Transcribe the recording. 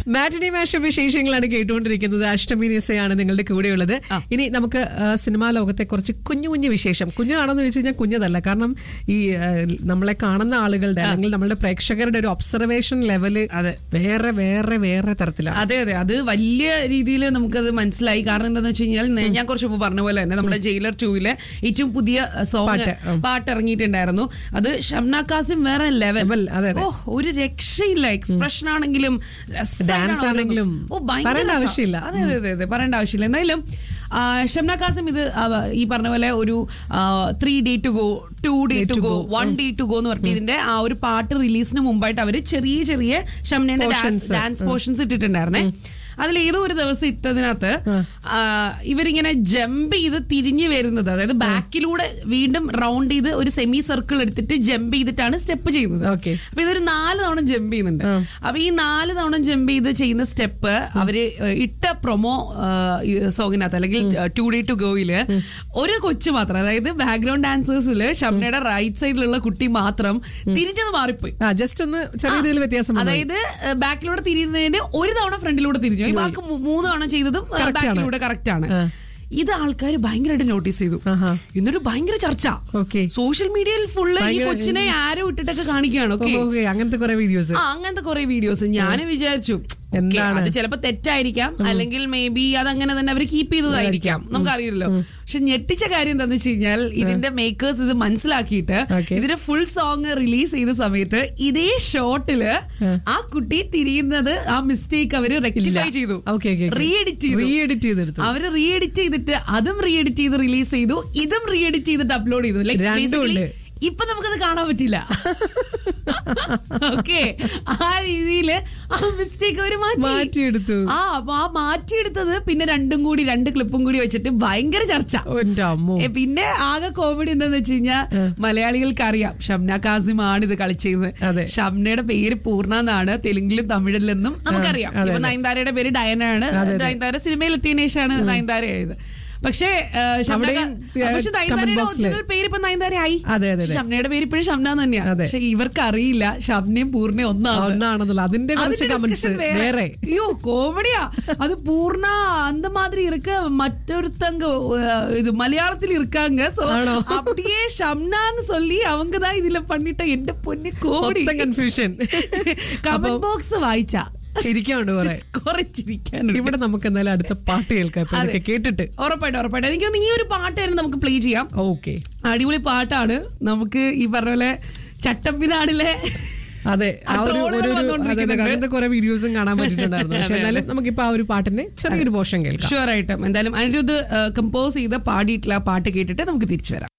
മാറ്റിനി മാഷ വിശേഷങ്ങളാണ് കേട്ടുകൊണ്ടിരിക്കുന്നത് അഷ്ടമി നിസയാണ് നിങ്ങളുടെ കൂടെയുള്ളത് ഇനി നമുക്ക് ആ, സിനിമാ ലോകത്തെ കുറച്ച് കുഞ്ഞു കുഞ്ഞു വിശേഷം കുഞ്ഞാണെന്ന് ചോദിച്ചു കഴിഞ്ഞാൽ കുഞ്ഞതല്ല കാരണം ഈ ആ, നമ്മളെ കാണുന്ന ആളുകളുടെ അല്ലെങ്കിൽ നമ്മളുടെ പ്രേക്ഷകരുടെ ഒരു ഒബ്സർവേഷൻ ലെവല് അതെ. വേറെ വേറെ വേറെ തരത്തിലാണ് അതെ അതെ അത് വലിയ രീതിയിൽ നമുക്കത് മനസ്സിലായി കാരണം എന്താണെന്ന് വെച്ച് കഴിഞ്ഞാൽ നേ- ഞാൻ കുറച്ച് മുമ്പ് പറഞ്ഞ പോലെ തന്നെ നമ്മുടെ ജയിലർ ടൂവിലെ ഏറ്റവും പുതിയ സോങ് പാട്ട്, ഉം. പാട്ട് ഇറങ്ങിയിട്ടുണ്ടായിരുന്നു അത് ഷംന കാസിം വേറെ ലെവൽ Level, അതെ, അതെ. ഓ ഒരു രക്ഷയില്ല എക്സ്പ്രഷൻ ആണെങ്കിലും രസമായിട്ടാണ് Dance ഓരോന്നും. ആണെങ്കിലും ഓ, ഭയങ്കര പറയേണ്ട രസാ. ആവശ്യമില്ല. അതെ അതെ അതെ അതെ പറയേണ്ട ആവശ്യമില്ല എന്തായാലും ആ, ഷംന കാസിം ഇത് ആ, ഈ പറഞ്ഞ പോലെ ഒരു three day to go two day to go one day to go എന്ന് പറഞ്ഞിട്ട് ഇതിന്റെ ആ ഒരു പാട്ട് റിലീസിന് മുമ്പായിട്ട് അവര് ചെറിയ ചെറിയ ഷംനയുടെ Portions. ഡാൻസ് പോർഷൻസ് ഇട്ടിട്ടുണ്ടായിരുന്നേ അതിൽ ഏതോ ഒരു ദിവസം ഇട്ടതിനകത്ത് ആ, ഇവരിങ്ങനെ ജമ്പ് ചെയ്ത് തിരിഞ്ഞു വരുന്നത് അതായത് ബാക്കിലൂടെ വീണ്ടും റൗണ്ട് ചെയ്ത് ഒരു സെമി സർക്കിൾ എടുത്തിട്ട് ജമ്പ് ചെയ്തിട്ടാണ് സ്റ്റെപ്പ് ചെയ്യുന്നത് Okay. അപ്പൊ ഇതൊരു നാല് തവണ ജമ്പ് ചെയ്യുന്നുണ്ട് അപ്പൊ ഈ നാല് തവണ ജമ്പ് ചെയ്ത് ചെയ്യുന്ന സ്റ്റെപ്പ് അവര് ഇട്ട പ്രൊമോ സോങ്ങിനകത്ത് അല്ലെങ്കിൽ ടു ഡേ ടു ഗോയില് ഒരു കൊച്ചു മാത്രം അതായത് ബാക്ക്ഗ്രൗണ്ട് ഡാൻസേഴ്സില് ഷംനയുടെ റൈറ്റ് സൈഡിലുള്ള കുട്ടി മാത്രം തിരിഞ്ഞത് മാറിപ്പോയി ആ ജസ്റ്റ് ഒന്ന് ചെറിയ രീതിയിൽ വ്യത്യാസം വന്നു. അതായത് ഏഹ്, ബാക്കിലൂടെ തിരിയുന്നതിന് ഒരു തവണ ഫ്രണ്ടിലൂടെ തിരിഞ്ഞു ഈ ബാക്കി മൂ- മൂന്ന് തവണ ചെയ്തതും ഏഹ്, Correct ആണ്. ബാക്കിലൂടെ കറക്റ്റ് ആണ് ആ. ഇത് ആൾക്കാർ ഭയങ്കരമായിട്ട് നോട്ടീസ് ചെയ്തു ആഹാ. എന്നിട്ട് ഭയങ്കര ചർച്ച Okay. സോഷ്യൽ മീഡിയയിൽ ഫുള്ള് ഈ ഭയങ്കര- കൊച്ചിനെ ആരോ ഇട്ടിട്ടൊക്കെ കാണിക്കുകയാണ് ഓക്കെ ഓ, ഓക്കേ, അങ്ങനത്തെ കുറെ വീഡിയോസ് ആ അങ്ങനത്തെ കുറെ വീഡിയോസ് ഞാൻ വിചാരിച്ചു okay, എന്താണ്? അത് ചിലപ്പോ തെറ്റായിരിക്കാം അല്ലെങ്കിൽ മേ ബി അതങ്ങനെ തന്നെ അവർ കീപ്പ് ചെയ്തതായിരിക്കാം നമുക്കറിയില്ലല്ലോ പക്ഷെ ഞെട്ടിച്ച കാര്യം എന്താന്ന് വെച്ച് കഴിഞ്ഞാൽ ഇതിന്റെ മേക്കേഴ്സ് ഇത് മനസ്സിലാക്കിയിട്ട് Okay. ഇതിന്റെ ഫുൾ സോങ് റിലീസ് ചെയ്ത സമയത്ത് ഇതേ ഷോട്ടില് ആ കുട്ടി തിരിയുന്നത് ആ മിസ്റ്റേക്ക് അവര് റെക്ടിഫൈ ചെയ്തു ഓക്കെ ഓക്കെ റീ എഡിറ്റ് ചെയ്തു റീ എഡിറ്റ് ചെയ്തെടുത്തു അവര് റീ എഡിറ്റ് ചെയ്തിട്ട് അതും റീ എഡിറ്റ് ചെയ്ത് റിലീസ് ചെയ്തു ഇതും റീ എഡിറ്റ് ചെയ്തിട്ട് അപ്ലോഡ് ചെയ്തു ലൈക് രണ്ടും ബേസിക്കലി ഉണ്ട്. ഇപ്പൊ നമുക്കത് കാണാൻ പറ്റില്ല ഓക്കെ ആ രീതിയിൽ ആ മിസ്റ്റേക്ക് അവര് മാറ്റി മാറ്റിയെടുത്തു. ആ അപ്പൊ ആ മാറ്റിയെടുത്തത് പിന്നെ രണ്ടും കൂടി രണ്ട് ക്ലിപ്പും കൂടി വെച്ചിട്ട് ഭയങ്കര ചർച്ച ഓ, എന്റെ അമ്മോ ഏ, പിന്നെ ആകെ കോമഡി എന്താന്ന് വെച്ച് കഴിഞ്ഞാൽ മലയാളികൾക്ക് അറിയാം ഷംന കാസിം ആണ് ഇത് അതെ. കളിച്ചിരുന്നത് ഷംനയുടെ പേര് പൂർണ്ണ എന്നാണ് തെലുങ്കിലും തമിഴിലെന്നും നമുക്കറിയാം അതെ, ഇപ്പൊ അതെ. നയൻതാരയുടെ പേര് ഡയനാണ് നയൻതാര സിനിമയിൽ എത്തിയതിനു ശേഷമാണ് നയൻതാര ആയത് പക്ഷേ ഏ, ഷംന അവിടെയും കാ- സി- പക്ഷെ comment നയൻതാരയുടെ box ല്. ഒറിജിനൽ പേര് ഇപ്പൊ നയൻതാര ആയി അതെ, അതെ, അതെ. ഷംനയുടെ പേര് ഇപ്പോഴും ഷംന തന്നെയാണ് അതെ. പക്ഷെ ഇവർക്ക് അറിയില്ല ഷംനയും പൂർണ്ണയും ഒന്നാണ് ഒന്നാണെന്നുള്ള അതിന്റെ കുറച്ച് അതിന്റെ കമന്റ്സ് discussion വേറെ ஐயோ கோமடியா அது பூர்ணா அந்த மாதிரி இருக்க மற்றொருத்தங்க அஹ், இது மலையாளத்தில் இருக்காங்க So, ஆனோ? அப்படியே ஷம்னான்னு சொல்லி அவங்க தான் இதுல பண்ணிட்ட എന്റെ പൊന്നെ കോമഡി മൊത്തം കൺഫ്യൂഷൻ കമന്റ് ബോക്സ് വായിച്ച ശരിക്കുണ്ട് കുറെ കുറച്ചിരിക്കാനുണ്ട് ഇവിടെ നമുക്ക് എന്തായാലും അടുത്ത പാട്ട് കേൾക്കാം ഇപ്പൊ ഇതൊക്കെ കേട്ടിട്ട് ഉറപ്പായിട്ടും ഉറപ്പായിട്ടും എനിക്ക് തോന്നുന്നു ഈ ഒരു പാട്ട് തന്നെ നമുക്ക് പ്ലേ ചെയ്യാം ഓക്കെ അടിപൊളി പാട്ടാണ് നമുക്ക് ഈ പറഞ്ഞ പോലെ ചട്ടമ്പിനാടിലെ അതെ ആ ആ ഒരു troll ഒരു- ഒരു വന്നുകൊണ്ടിരിക്കുന്നുണ്ട്. അതെ, അങ്ങനത്തെ കുറെ വീഡിയോസും കാണാൻ പറ്റിയിട്ടുണ്ടായിരുന്നു പക്ഷെ എന്നാലും നമുക്കിപ്പോ ആ ഒരു പാട്ടിന്റെ ചെറിയൊരു പോഷൻ കേൾക്കാം ഷുവർ ആയിട്ടും എന്തായാലും അനിരുദ്ധ് കമ്പോസ് ചെയ്ത് പാടിയിട്ടുള്ള ആ പാട്ട് കേട്ടിട്ട് നമുക്ക് തിരിച്ചു വരാം